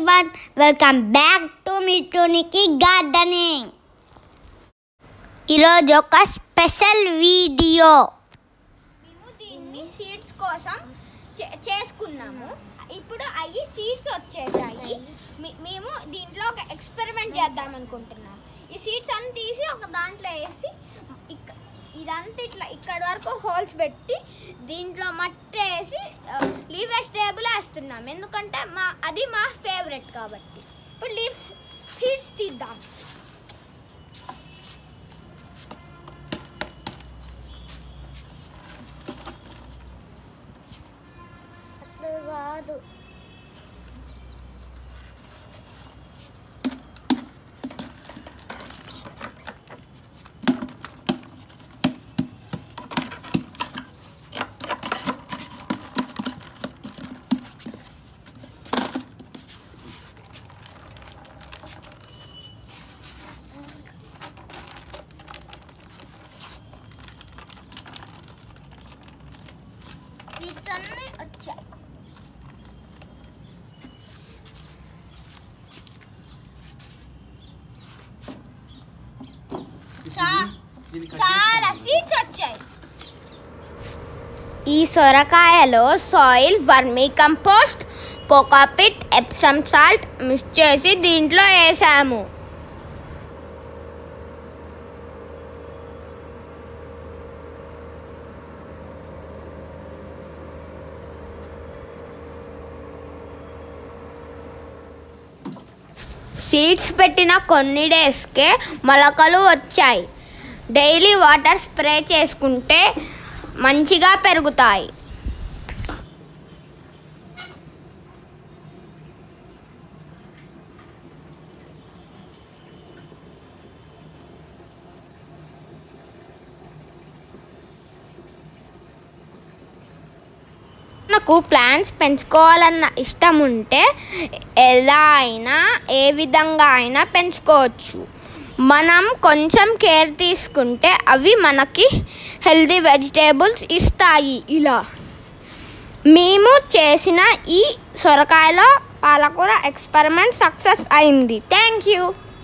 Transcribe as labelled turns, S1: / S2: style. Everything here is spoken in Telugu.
S1: ఎవ్రీవన్ వెల్కమ్ బ్యాక్ టు మిట్టునికి గార్డెనింగ్ ఈరోజు ఒక స్పెషల్ వీడియో
S2: మేము దీన్ని సీడ్స్ కోసం చే- చేసుకున్నాము ఇప్పుడు అవి సీడ్స్ వచ్చేసాయి మీ- మేము దీంట్లో ఒక ఎక్స్పెరిమెంట్ చేద్దాం అనుకుంటున్నాం ఈ సీడ్స్ అన్ని తీసి ఒక దాంట్లో వేసి ఇక్క ఇదంతా ఇట్లా ఇక్కడ వరకు హోల్స్ పెట్టి దీంట్లో మట్టి వేసి లీవ్ వెజిటేబుల్ వేస్తున్నాం ఎందుకంటే మా అది మా ఫేవరెట్ కాబట్టి ఇప్పుడు లీవ్స్ సీడ్స్ తీద్దాం
S1: కాదు
S2: సీడ్స్ అన్నీ వచ్చాయి చా- చాలా సీడ్స్ వచ్చాయి ఈ సొరకాయలో soil vermicompost cocopeat Epsom salt mix చేసి దీంట్లో వేసాము సీడ్స్ పెట్టిన కొన్ని డేస్కే మొలకలు వచ్చాయి డైలీ వాటర్ స్ప్రే చేసుకుంటే మంచిగా పెరుగుతాయి నాకు ప్లాంట్స్ పెంచుకోవాలన్న ఇష్టం ఉంటే ఎలా అయినా ఏ విధంగా అయినా పెంచుకోవచ్చు మనం కొంచెం కేర్ తీసుకుంటే అవి మనకి హెల్తీ వెజిటేబుల్స్ ఇస్తాయి ఇలా మేము చేసిన ఈ సొరకాయలో పాలకూర ఎక్స్పెరిమెంట్ సక్సెస్ అయింది థ్యాంక్ యూ